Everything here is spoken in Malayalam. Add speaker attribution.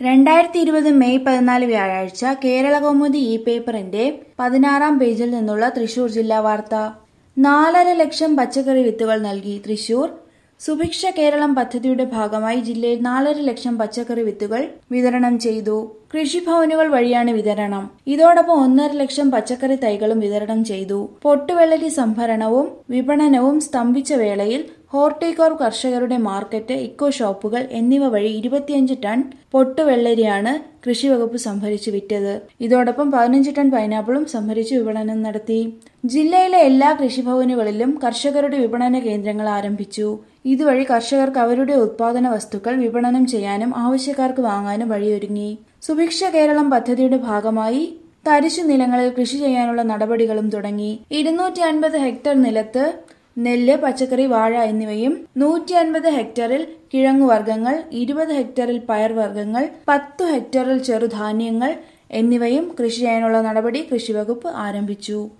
Speaker 1: രണ്ടായിരത്തി ഇരുപത് മെയ് പതിനാല് വ്യാഴാഴ്ച കേരള കൗമുദി ഇ പേപ്പറിന്റെ പതിനാറാം പേജിൽ നിന്നുള്ള തൃശൂർ ജില്ലാ വാർത്ത നാലര ലക്ഷം പച്ചക്കറി വിത്തുകൾ നൽകി തൃശൂർ സുഭിക്ഷ കേരളം പദ്ധതിയുടെ ഭാഗമായി ജില്ലയിൽ നാലര ലക്ഷം പച്ചക്കറി വിത്തുകൾ വിതരണം ചെയ്തു കൃഷിഭവനുകൾ വഴിയാണ് വിതരണം ഇതോടൊപ്പം ഒന്നര ലക്ഷം പച്ചക്കറി തൈകളും വിതരണം ചെയ്തു പൊട്ടുവെള്ളരി സംഭരണവും വിപണനവും സ്തംഭിച്ച വേളയിൽ ഹോർട്ടികോർ കർഷകരുടെ മാർക്കറ്റ് ഇക്കോ ഷോപ്പുകൾ എന്നിവ വഴി ഇരുപത്തിയഞ്ച് ടൺ പൊട്ടുവെള്ളരിയാണ് കൃഷിവകുപ്പ് സംഭരിച്ച് വിറ്റത് ഇതോടൊപ്പം പതിനഞ്ച് ടൺ പൈനാപ്പിളും സംഭരിച്ച് വിപണനം നടത്തി ജില്ലയിലെ എല്ലാ കൃഷിഭവനുകളിലും കർഷകരുടെ വിപണന കേന്ദ്രങ്ങൾ ആരംഭിച്ചു ഇതുവഴി കർഷകർക്ക് അവരുടെ ഉത്പാദന വസ്തുക്കൾ വിപണനം ചെയ്യാനും ആവശ്യക്കാർക്ക് വാങ്ങാനും വഴിയൊരുങ്ങി സുഭിക്ഷ കേരളം പദ്ധതിയുടെ ഭാഗമായി തരിശു നിലങ്ങളിൽ കൃഷി ചെയ്യാനുള്ള നടപടികളും തുടങ്ങി ഇരുന്നൂറ്റി അൻപത് ഹെക്ടർ നിലത്ത് നെല്ല് പച്ചക്കറി വാഴ എന്നിവയും നൂറ്റി അൻപത് ഹെക്ടറിൽ കിഴങ്ങുവർഗ്ഗങ്ങൾ ഇരുപത് ഹെക്ടറിൽ പയർവർഗ്ഗങ്ങൾ പത്തു ഹെക്ടറിൽ ചെറുധാന്യങ്ങൾ എന്നിവയും കൃഷി ചെയ്യാനുള്ള നടപടി കൃഷിവകുപ്പ് ആരംഭിച്ചു